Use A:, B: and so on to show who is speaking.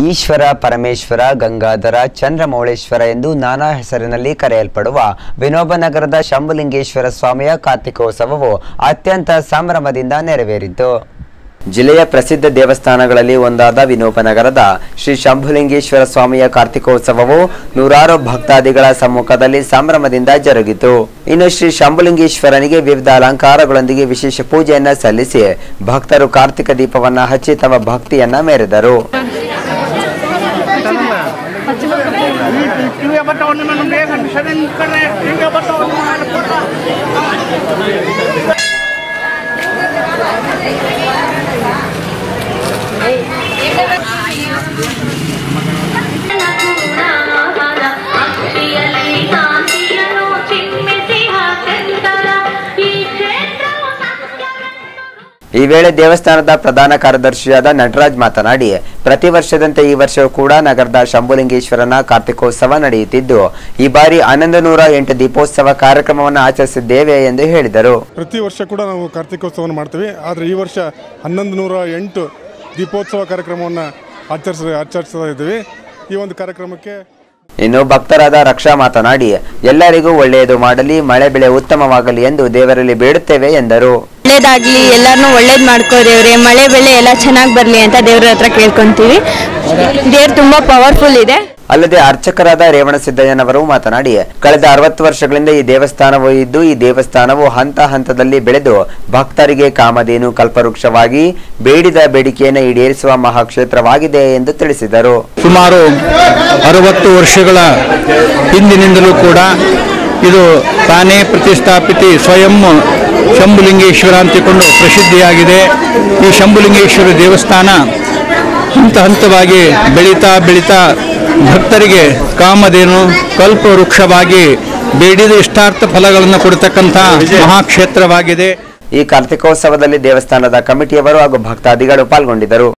A: ಈಶ್ವರ ಪರಮೇಶ್ವರ ಗಂಗಾಧರ ಚಂದ್ರಮೌಳೇಶ್ವರ ಎಂದು ನಾನಾ ಹೆಸರಿನಲ್ಲಿ ಕರೆಯಲ್ಪಡುವ ವಿನೋಬನಗರದ ಶಂಭುಲಿಂಗೇಶ್ವರ ಸ್ವಾಮಿಯ ಕಾರ್ತಿಕೋತ್ಸವವು ಅತ್ಯಂತ ಸಂಭ್ರಮದಿಂದ ನೆರವೇರಿತು ಜಿಲ್ಲೆಯ ಪ್ರಸಿದ್ಧ ದೇವಸ್ಥಾನಗಳಲ್ಲಿ ಒಂದಾದ ವಿನೋಬನಗರದ ಶ್ರೀ ಶಂಭುಲಿಂಗೇಶ್ವರ ಸ್ವಾಮಿಯ ಕಾರ್ತಿಕೋತ್ಸವವು ನೂರಾರು ಭಕ್ತಾದಿಗಳ ಸಮ್ಮುಖದಲ್ಲಿ ಸಂಭ್ರಮದಿಂದ ಜರುಗಿತು ಇನ್ನು ಶ್ರೀ ಶಂಭುಲಿಂಗೇಶ್ವರನಿಗೆ ವಿವಿಧ ಅಲಂಕಾರಗಳೊಂದಿಗೆ ವಿಶೇಷ ಪೂಜೆಯನ್ನ ಸಲ್ಲಿಸಿ ಭಕ್ತರು ಕಾರ್ತಿಕ ದೀಪವನ್ನ ಹಚ್ಚಿ ತಮ್ಮ ಭಕ್ತಿಯನ್ನ ಮೆರೆದರು
B: Juga bertahun minum dia kan sering kena juga bertahun minum pura.
C: ಅಕ್ಷಿಯಲ್ಲಿ ಕಾಂತಿಯನು ಚಿಮ್ಮಿಸಿ ಹಾಕೆಂದರ ಈ ಕ್ಷೇತ್ರವು ಸತ್ಯವೆಂದು
A: ಈ ವೇಳೆ ದೇವಸ್ಥಾನದ ಪ್ರಧಾನ ಕಾರ್ಯದರ್ಶಿಯಾದ ನಟರಾಜ್ ಮಾತನಾಡಿ ಪ್ರತಿ ವರ್ಷದಂತೆ ಈ ವರ್ಷವೂ ಕೂಡ ನಗರದ ಶಂಭುಲಿಂಗೇಶ್ವರನ ಕಾರ್ತಿಕೋತ್ಸವ ನಡೆಯುತ್ತಿದ್ದು ಈ ಬಾರಿ ಹನ್ನೊಂದು ನೂರ ಎಂಟು ದೀಪೋತ್ಸವ ಕಾರ್ಯಕ್ರಮವನ್ನು ಆಚರಿಸಿದ್ದೇವೆ ಎಂದು ಹೇಳಿದರು
D: ಪ್ರತಿ ವರ್ಷ ಕೂಡ ನಾವು ಕಾರ್ತಿಕೋತ್ಸವವನ್ನು ಮಾಡ್ತೀವಿ ಆದರೆ ಈ ವರ್ಷ ಹನ್ನೊಂದು ನೂರ ಎಂಟು ದೀಪೋತ್ಸವ ಕಾರ್ಯಕ್ರಮವನ್ನು ಆಚರಿಸ ಆಚರಿಸ್ತಾ ಇದ್ದೀವಿ ಈ ಒಂದು ಕಾರ್ಯಕ್ರಮಕ್ಕೆ
A: ಇನ್ನು ಭಕ್ತರಾದ ರಕ್ಷಾ ಮಾತನಾಡಿ ಎಲ್ಲರಿಗೂ ಒಳ್ಳೆಯದು ಮಾಡಲಿ ಮಳೆ ಬೆಳೆ ಉತ್ತಮವಾಗಲಿ ಎಂದು ದೇವರಲ್ಲಿ ಬೇಡುತ್ತೇವೆ ಎಂದರು
E: ಒಳ್ಳೇದಾಗ್ಲಿ ಎಲ್ಲಾರನ್ನೂ ಒಳ್ಳೇದ್ ಮಾಡ್ಕೋ ದೇವ್ರೆ ಮಳೆ ಬೆಳೆ ಎಲ್ಲ ಚೆನ್ನಾಗಿ ಬರ್ಲಿ ಅಂತ ದೇವ್ರ ಹತ್ರ ಕೇಳ್ಕೊಂತೀವಿ ದೇವ್ರು ತುಂಬಾ ಪವರ್ಫುಲ್ ಇದೆ
A: ಅಲ್ಲದೆ ಅರ್ಚಕರಾದ ರೇವಣ ಸಿದ್ದಯ್ಯನವರು ಮಾತನಾಡಿ ಕಳೆದ ಅರವತ್ತು ವರ್ಷಗಳಿಂದ ಈ ದೇವಸ್ಥಾನವು ಇದ್ದು ಈ ದೇವಸ್ಥಾನವು ಹಂತ ಹಂತದಲ್ಲಿ ಬೆಳೆದು ಭಕ್ತರಿಗೆ ಕಾಮಧೇನು ಕಲ್ಪವೃಕ್ಷವಾಗಿ ಬೇಡಿದ ಬೇಡಿಕೆಯನ್ನು ಈಡೇರಿಸುವ ಮಹಾಕ್ಷೇತ್ರವಾಗಿದೆ ಎಂದು ತಿಳಿಸಿದರು
F: ಸುಮಾರು ಅರವತ್ತು ವರ್ಷಗಳ ಹಿಂದಿನಿಂದಲೂ ಕೂಡ ಇದು ತಾನೇ ಪ್ರತಿಷ್ಠಾಪಿತಿ ಸ್ವಯಂ ಶಂಭುಲಿಂಗೇಶ್ವರ ಅಂತಿಕೊಂಡು ಪ್ರಸಿದ್ಧಿಯಾಗಿದೆ ಈ ಶಂಭುಲಿಂಗೇಶ್ವರ ದೇವಸ್ಥಾನ ಹಂತ ಹಂತವಾಗಿ ಬೆಳೀತಾ ಬೆಳೀತಾ ಭಕ್ತರಿಗೆ ಕಾಮಧೇನು ಕಲ್ಪವೃಕ್ಷವಾಗಿ ಬೇಡಿದ ಇಷ್ಟಾರ್ಥ ಫಲಗಳನ್ನು ಕೊಡತಕ್ಕಂಥ ಮಹಾಕ್ಷೇತ್ರವಾಗಿದೆ
A: ಈ ಕಾರ್ತಿಕೋತ್ಸವದಲ್ಲಿ ದೇವಸ್ಥಾನದ ಕಮಿಟಿಯವರು ಹಾಗೂ ಭಕ್ತಾದಿಗಳು ಪಾಲ್ಗೊಂಡಿದ್ದರು